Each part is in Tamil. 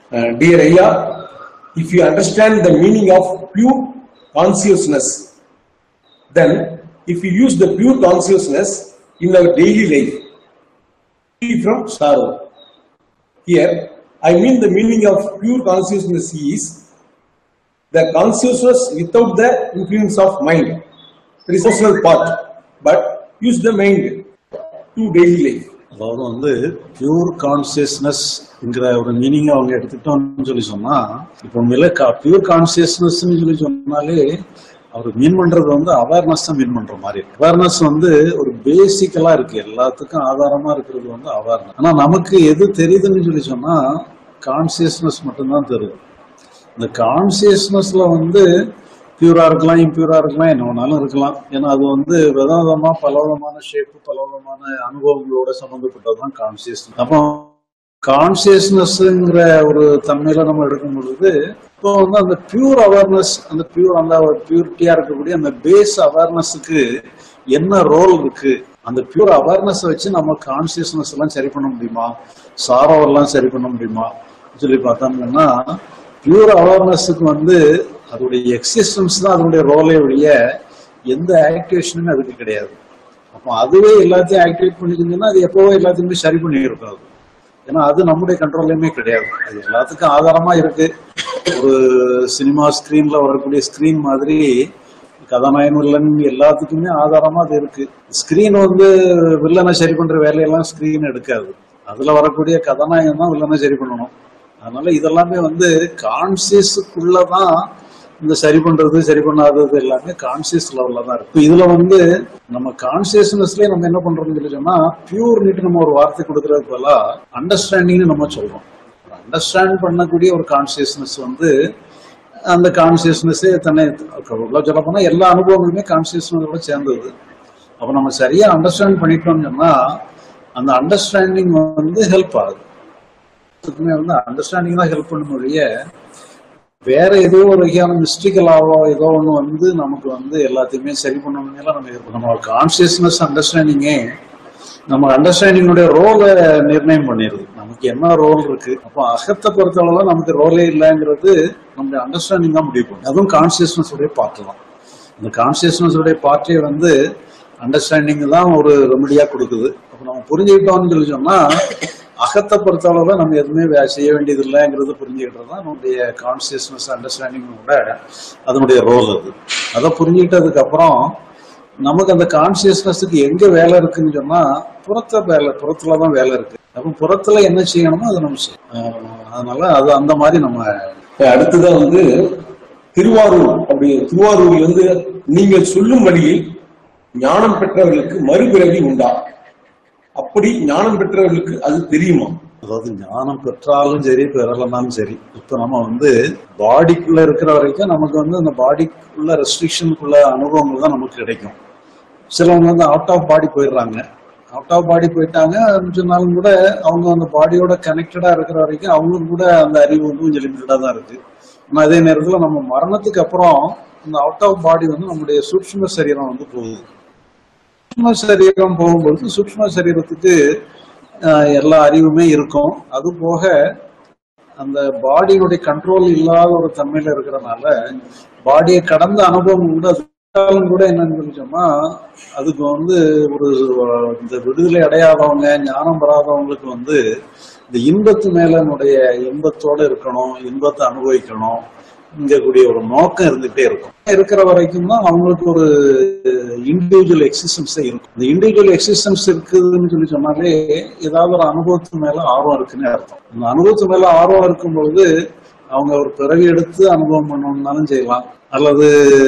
Uh, dear Aya, if you understand the meaning of pure consciousness, then if you use the pure consciousness in our daily life, free from sorrow. Here, I mean the meaning of pure consciousness is the consciousness without the influence of mind. There is personal part, but use the mind to daily life. அதாவது வந்து பியூர் கான்சியஸ்னஸ்ங்கிற ஒரு மீனிங் அவங்க எடுத்துட்டோம்னு சொல்லி சொன்னா இப்போ உண்மையில பியூர் கான்சியஸ்னஸ் சொல்லி சொன்னாலே அவர் மீன் பண்றது வந்து அவேர்னஸ் தான் மீன் பண்ற மாதிரி இருக்கு அவேர்னஸ் வந்து ஒரு பேசிக்கலா இருக்கு எல்லாத்துக்கும் ஆதாரமா இருக்கிறது வந்து அவேர்னஸ் ஆனா நமக்கு எது தெரியுதுன்னு சொல்லி சொன்னா கான்சியஸ்னஸ் மட்டும்தான் தெரியுது இந்த கான்சியஸ்னஸ்ல வந்து பியூரா இருக்கலாம் இம்பியூரா இருக்கலாம் என்ன வேணாலும் இருக்கலாம் ஏன்னா அது வந்து வித விதமா பல விதமான ஷேப்பு பல விதமான அனுபவங்களோட சம்பந்தப்பட்டதுதான் கான்சியஸ் அப்போ கான்சியஸ்னஸ்ங்கிற ஒரு தன்மையில நம்ம எடுக்கும் பொழுது இப்போ வந்து அந்த பியூர் அவேர்னஸ் அந்த பியூர் அந்த பியூரிட்டியா இருக்கக்கூடிய அந்த பேஸ் அவேர்னஸுக்கு என்ன ரோல் இருக்கு அந்த பியூர் அவேர்னஸ் வச்சு நம்ம கான்சியஸ்னஸ் எல்லாம் சரி பண்ண முடியுமா சாரோ எல்லாம் சரி பண்ண முடியுமா சொல்லி பார்த்தோம்னா பியூர் அவேர்னஸுக்கு வந்து அதோடைய எக்ஸிஸ்டன்ஸ் தான் அதனுடைய ரோலே ஒழிய எந்த ஆக்டிவேஷனுமே அதுக்கு கிடையாது அப்போ அதுவே எல்லாத்தையும் ஆக்டிவேட் பண்ணிக்கிங்கன்னா அது எப்போவோ எல்லாத்தையுமே சரி பண்ணி இருக்காது ஏன்னா அது நம்முடைய கண்ட்ரோல்லையுமே கிடையாது அது எல்லாத்துக்கும் ஆதாரமா இருக்கு ஒரு சினிமா ஸ்கிரீன்ல வரக்கூடிய ஸ்கிரீன் மாதிரி கதாநாயகன் வில்லன் எல்லாத்துக்குமே ஆதாரமா அது இருக்கு ஸ்கிரீன் வந்து வில்லனை சரி பண்ற வேலையெல்லாம் ஸ்கிரீன் எடுக்காது அதுல வரக்கூடிய கதாநாயகன் தான் வில்லனை சரி பண்ணணும் அதனால இதெல்லாமே வந்து கான்சியஸுக்குள்ளதான் இந்த சரி பண்றது சரி பண்ணாதது எல்லாமே கான்சியஸ் லெவல்ல தான் இருக்கு இதுல வந்து நம்ம கான்சியஸ்னஸ்லயே நம்ம என்ன பண்றோம்னு சொல்லி சொன்னா பியூர்னிட்டு நம்ம ஒரு வார்த்தை கொடுக்கறதுக்கு பதிலா அண்டர்ஸ்டாண்டிங்னு நம்ம சொல்றோம் அண்டர்ஸ்டாண்ட் பண்ணக்கூடிய ஒரு கான்சியஸ்னஸ் வந்து அந்த கான்சியஸ்னஸே தன்னை உள்ள சொல்ல போனா எல்லா அனுபவங்களுமே கான்சியஸ்னஸோட சேர்ந்தது அப்ப நம்ம சரியா அண்டர்ஸ்டாண்ட் பண்ணிட்டோம்னு சொன்னா அந்த அண்டர்ஸ்டாண்டிங் வந்து ஹெல்ப் ஆகுது எல்லாத்துக்குமே வந்து அண்டர்ஸ்டாண்டிங் தான் ஹெல்ப் பண்ணும் ஒழிய வேற ஏதோ ஒரு வகையான மிஸ்டிக்கலாவோ ஏதோ ஒண்ணு வந்து நமக்கு வந்து எல்லாத்தையுமே சரி பண்ணணும்னு நம்ம இது நம்ம கான்சியஸ்னஸ் அண்டர்ஸ்டாண்டிங்கே நம்ம அண்டர்ஸ்டாண்டிங்கோட ரோலை நிர்ணயம் பண்ணிடுது நமக்கு என்ன ரோல் இருக்கு அப்போ அகத்தை பொறுத்தளவுல நமக்கு ரோலே இல்லைங்கிறது நம்மளுடைய அண்டர்ஸ்டாண்டிங் தான் முடிவு பண்ணும் அதுவும் கான்சியஸ்னஸ் உடைய பார்ட் தான் இந்த கான்சியஸ்னஸ் உடைய பார்ட்டே வந்து அண்டர்ஸ்டாண்டிங் தான் ஒரு ரெமடியா கொடுக்குது அப்போ நம்ம புரிஞ்சுக்கிட்டோம்னு சொல்லி சொன்னா அகத்தை பொறுத்தளவுல நம்ம எதுவுமே வே- செய்ய வேண்டியது இல்லைங்கிறது புரிஞ்சுக்கிட்டது தான் நம்முடைய கான்சியஸ்னஸ் அண்டர்ஸ்டாண்டிங்கோட அதனுடைய ரோல் அது அதை புரிஞ்சுக்கிட்டதுக்கு அப்புறம் நமக்கு அந்த கான்சியஸ்னஸுக்கு எங்க வேலை இருக்குன்னு சொன்னா புறத்த வேலை புறத்துல தான் வேலை இருக்கு அப்ப புறத்துல என்ன செய்யணுமோ அதை நம்ம செய்யணும் ஆஹ் அதனால அது அந்த மாதிரி நம்ம அடுத்ததா வந்து திருவாரூர் அப்படி திருவாரூரில் வந்து நீங்கள் சொல்லும் வழியில் ஞானம் பெற்றவர்களுக்கு மறுபிறவி உண்டா அப்படி ஞானம் பெற்றவர்களுக்கு அது தெரியுமா அதாவது ஞானம் பெற்றாலும் சரி பெறலனாலும் சரி இப்ப நம்ம வந்து பாடிக்குள்ள இருக்கிற வரைக்கும் நமக்கு வந்து அந்த பாடிக்குள்ள ரெஸ்ட்ரிக்ஷனுக்குள்ள அனுபவங்கள் தான் நமக்கு கிடைக்கும் சிலவங்க வந்து அவுட் ஆஃப் பாடி போயிடுறாங்க அவுட் ஆஃப் பாடி போயிட்டாங்க சொன்னாலும் கூட அவங்க அந்த பாடியோட கனெக்டடா இருக்கிற வரைக்கும் அவங்களுக்கு கூட அந்த அறிவு வந்து கொஞ்சம் லிமிட்டடா தான் இருக்கு ஆனா அதே நேரத்துல நம்ம மரணத்துக்கு அப்புறம் இந்த அவுட் ஆஃப் பாடி வந்து நம்முடைய சூட்சும சரீரம் வந்து போகுது சூக்ஷ்ம சரீரம் போகும்பொழுது சூக்ஷ்ம சரீரத்துக்கு ஆஹ், எல்லா அறிவுமே இருக்கும் அது போக அந்த பாடியினுடைய கண்ட்ரோல் இல்லாத ஒரு தன்மையில இருக்கிறனால பாடியை கடந்த அனுபவம் கூட இருந்தாலும் கூட என்னன்னு சொல்லி சொன்னா அதுக்கு வந்து ஒரு அஹ், இந்த விடுதலை அடையாதவங்க ஞானம் பெறாதவங்களுக்கு வந்து இந்த இன்பத்து மேலனுடைய இன்பத்தோட இருக்கணும் இன்பத்தை அனுபவிக்கணும் இங்கக்கூடிய ஒரு நோக்கம் இருந்துகிட்டே இருக்கும் இருக்கிற வரைக்கும் தான் அவங்களுக்கு ஒரு இண்டிவிஜுவல் எக்ஸிஸ்டன்ஸே இருக்கும் இந்த இண்டிவிஜுவல் எக்ஸிஸ்டன்ஸ் இருக்குதுன்னு சொல்லி சொன்னாலே ஏதாவது ஒரு அனுபவத்து மேல ஆர்வம் இருக்குன்னு அர்த்தம் அந்த அனுபவத்து மேல ஆர்வம் இருக்கும் பொழுது அவங்க ஒரு பிறவி எடுத்து அனுபவம் பண்ணணும்னாலும் செய்யலாம் அல்லது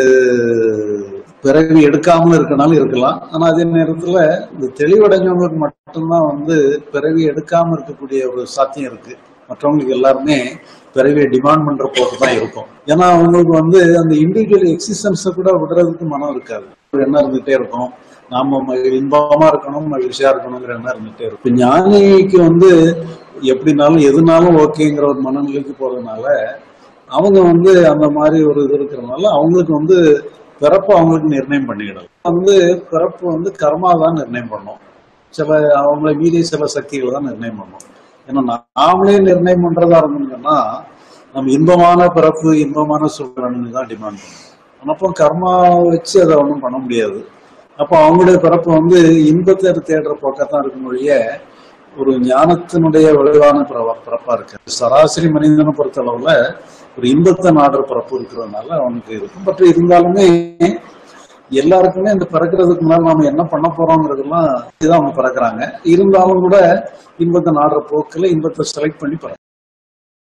பிறவி எடுக்காம இருக்கனாலும் இருக்கலாம் ஆனா அதே நேரத்துல இந்த தெளிவடைஞ்சவங்களுக்கு மட்டும்தான் வந்து பிறவி எடுக்காம இருக்கக்கூடிய ஒரு சாத்தியம் இருக்கு மற்றவங்களுக்கு எல்லாருமே பிறவியை டிமாண்ட் பண்ற போக்கு தான் இருக்கும் ஏன்னா அவங்களுக்கு வந்து அந்த இண்டிவிஜுவல் எக்ஸிஸ்டன்ஸை கூட விடுறதுக்கு மனம் இருக்காது ஒரு எண்ணம் இருந்துகிட்டே இருக்கும் நாம ம- இன்பமா இருக்கணும் மகிழ்ச்சியா இருக்கணுங்கிற எண்ணம் இருந்துகிட்டே இருக்கும் இப்ப ஞானிக்கு வந்து எப்படினாலும் எதுனாலும் ஓகேங்கிற ஒரு மனநிலைக்கு போறதுனால அவங்க வந்து அந்த மாதிரி ஒரு இது இருக்கிறதுனால அவங்களுக்கு வந்து பிறப்பு அவங்களுக்கு நிர்ணயம் பண்ணிக்கிடலாம் வந்து பிறப்பு வந்து கர்மா தான் நிர்ணயம் பண்ணும் சில அவங்களை மீறி சில சக்திகளை தான் நிர்ணயம் பண்ணும் ஏன்னா நாமளே நிர்ணயம் பண்றதா இருந்தோம்னா நம்ம இன்பமான பிறப்பு இன்பமான சூழ்நிலை தான் டிமாண்ட் பண்ணுவோம் அப்போ கர்மா வச்சு அதை ஒன்றும் பண்ண முடியாது அப்போ அவங்களுடைய பிறப்பு வந்து இன்பத்தை தேடுற போக்கத்தான் இருக்கும் ஒழிய ஒரு ஞானத்தினுடைய விளைவான பிறவா பிறப்பா இருக்கு சராசரி மனிதனை பொறுத்தளவுல ஒரு இன்பத்தை நாடுற பிறப்பு இருக்கிறதுனால அவனுக்கு இருக்கும் பட் இருந்தாலுமே எல்லாருக்குமே இந்த பிறக்கிறதுக்கு முன்னாடி நாம என்ன பண்ண போறோங்கிறதெல்லாம் இதுதான் அவங்க பிறக்கிறாங்க இருந்தாலும் கூட இன்பத்தை நாடுற போக்குல இன்பத்தை செலக்ட் பண்ணி பிறக்கிறாங்க